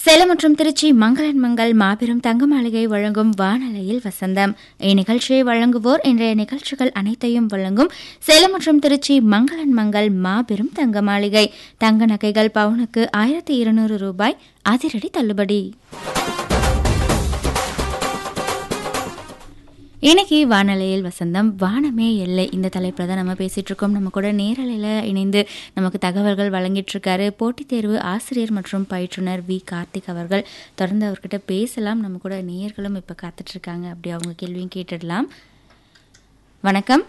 சேலம் மற்றும் திருச்சி மங்களன் மங்கள் மாபெரும் தங்க மாளிகை வழங்கும் வானலையில் வசந்தம் இந்நிகழ்ச்சியை வழங்குவோர் இன்றைய நிகழ்ச்சிகள் அனைத்தையும் வழங்கும் சேலம் மற்றும் திருச்சி மங்களன் மங்கள் மாபெரும் தங்க மாளிகை தங்க நகைகள் பவுனுக்கு ஆயிரத்தி இருநூறு ரூபாய் அதிரடி தள்ளுபடி இன்னைக்கு வானலையில் வசந்தம் வானமே எல்லை இந்த தலைப்பில் தான் நம்ம பேசிட்டு இருக்கோம் நம்ம கூட நேரலையில் இணைந்து நமக்கு தகவல்கள் வழங்கிட்டு இருக்காரு போட்டித் தேர்வு ஆசிரியர் மற்றும் பயிற்றுனர் வி கார்த்திக் அவர்கள் தொடர்ந்து அவர்கிட்ட பேசலாம் நம்ம கூட நேயர்களும் இப்போ காத்துட்டு இருக்காங்க அப்படி அவங்க கேள்வியும் கேட்டுடலாம் வணக்கம்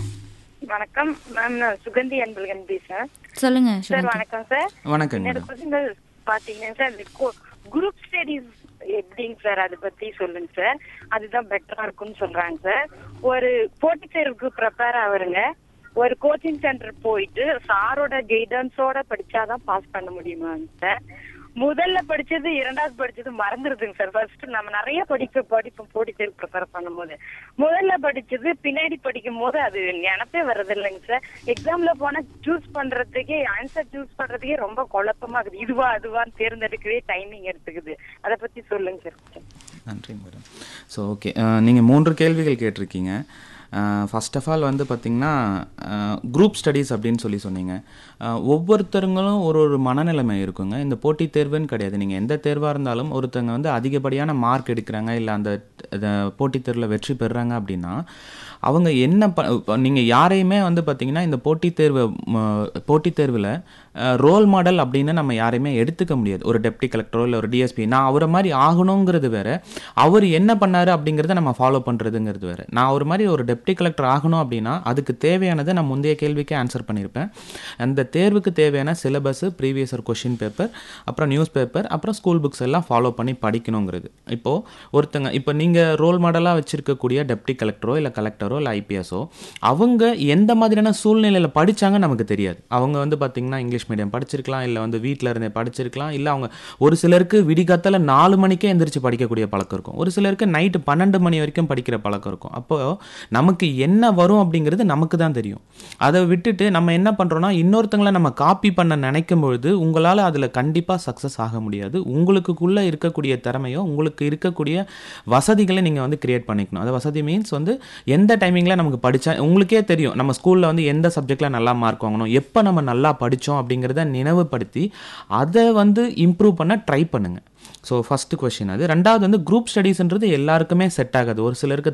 வணக்கம் மேம் நான் சுகந்தி அன்பழகன் பேசுறேன் சொல்லுங்க சார் சுகந்தி. வணக்கம் சார் வணக்கங்க என்னோட மேடம் கொஸ்டின் பாத்தீங்கன்னா சார் இந்த குரூப் ஸ்டடிஸ் எப்படிங்க சார் அதை பத்தி சொல்லுங்க சார் அதுதான் பெட்டரா இருக்கும்னு சொல்றாங்க சார் ஒரு போட்டித் தேர்வுக்கு ப்ரிப்பேர் ஆகுறங்க ஒரு கோச்சிங் சென்டர் போயிட்டு சாரோட கைடன்ஸோட படிச்சாதான் பாஸ் பண்ண முடியுமாங்க சார் முதல்ல படிச்சது இரண்டாவது படிச்சது மறந்துருதுங்க சார் ஃபர்ஸ்ட் நம்ம நிறைய படிக்க படிப்போம் போட்டி தேர்வு ப்ரிப்பேர் பண்ணும்போது முதல்ல படிச்சது பின்னாடி படிக்கும் போது அது நினப்பே வர்றது இல்லைங்க சார் எக்ஸாம்ல போனா சூஸ் பண்றதுக்கே ஆன்சர் சூஸ் பண்றதுக்கே ரொம்ப குழப்பமா இருக்குது இதுவா அதுவான்னு தேர்ந்தெடுக்கவே டைமிங் எடுத்துக்குது அதை பத்தி சொல்லுங்க சார் நன்றிங்க மேடம் ஸோ ஓகே நீங்கள் மூன்று கேள்விகள் கேட்டிருக்கீங்க ஃபர்ஸ்ட் ஆஃப் ஆல் வந்து பார்த்திங்கன்னா குரூப் ஸ்டடீஸ் அப்படின்னு சொல்லி சொன்னீங்க அஹ், ஒவ்வொருத்தருங்களும் ஒரு ஒரு மனநிலைமை இருக்குங்க இந்த போட்டித் தேர்வுன்னு கிடையாது நீங்கள் எந்த தேர்வாக இருந்தாலும் ஒருத்தங்க வந்து அதிகப்படியான மார்க் எடுக்கிறாங்க இல்லை அந்த அஹ், போட்டித் தேர்வில் வெற்றி பெறுறாங்க அப்படின்னா அவங்க என்ன ப நீங்கள் யாரையுமே வந்து பார்த்தீங்கன்னா இந்த போட்டித் தேர்வு ம, போட்டித் தேர்வில் ரோல் மாடல் அப்படின்னு நம்ம யாரையுமே எடுத்துக்க முடியாது ஒரு டெப்டி கலெக்டரோ இல்லை ஒரு டிஎஸ்பி நான் அவரை மாதிரி ஆகணுங்கிறது வேற அவர் என்ன பண்ணாரு அப்படிங்கிறத நம்ம ஃபாலோ பண்ணுறதுங்கிறது வேற நான் ஒரு மாதிரி ஒரு டெப்டி கலெக்டர் ஆகணும் அப்படின்னா அதுக்கு தேவையானதை நான் முந்தைய கேள்விக்கே ஆன்சர் பண்ணியிருப்பேன் அந்த தேர்வுக்கு தேவையான சிலபஸ் ப்ரீவியஸர் கொஷின் பேப்பர் அப்புறம் நியூஸ் பேப்பர் அப்புறம் ஸ்கூல் புக்ஸ் எல்லாம் ஃபாலோ பண்ணி படிக்கணுங்கிறது இப்போது ஒருத்தங்க இப்போ நீங்கள் ரோல் மாடலாக வச்சிருக்கக்கூடிய டெப்டி கலெக்டரோ இல்லை கலெக்டரோ இல்லை ஐபிஎஸோ அவங்க எந்த மாதிரியான சூழ்நிலையில் படிச்சாங்க நமக்கு தெரியாது அவங்க வந்து பார்த்திங்கன்னா இங்கிலீஷ் மீடியம் படிச்சிருக்கலாம் இல்லை வந்து வீட்டில் இருந்தே படிச்சிருக்கலாம் இல்லை அவங்க ஒரு சிலருக்கு விடிகாத்தால நாலு மணிக்கே எந்திரிச்சு படிக்கக்கூடிய பழக்கம் இருக்கும் ஒரு சிலருக்கு நைட்டு பன்னெண்டு மணி வரைக்கும் படிக்கிற பழக்கம் இருக்கும் அப்போது நமக்கு என்ன வரும் அப்படிங்கிறது நமக்கு தான் தெரியும் அதை விட்டுட்டு நம்ம என்ன பண்ணுறோன்னா இன்னொருத்தங்களை நம்ம காப்பி பண்ண நினைக்கும் பொழுது உங்களால் அதில் கண்டிப்பாக சக்ஸஸ் ஆக முடியாது உங்களுக்குள்ளே இருக்கக்கூடிய திறமையோ உங்களுக்கு இருக்கக்கூடிய வசதிகளை நீங்கள் வந்து கிரியேட் பண்ணிக்கணும் அது வசதி மீன்ஸ் வந்து எந்த டைமிங்கில் நமக்கு படித்தா உங்களுக்கே தெரியும் நம்ம ஸ்கூலில் வந்து எந்த சப்ஜெக்டில் நல்லா மார்க் வாங்கணும் எப்போ நம்ம நல்லா படித்தோம் அப்படிங்கிறத நினைவுபடுத்தி அதை வந்து இம்ப்ரூவ் பண்ண ட்ரை பண்ணுங்கள் ஸோ ஃபஸ்ட்டு கொஷின் அது ரெண்டாவது வந்து குரூப் ஸ்டடீஸ்ன்றது எல்லாருக்குமே செட் ஆகாது ஒரு சிலருக்கு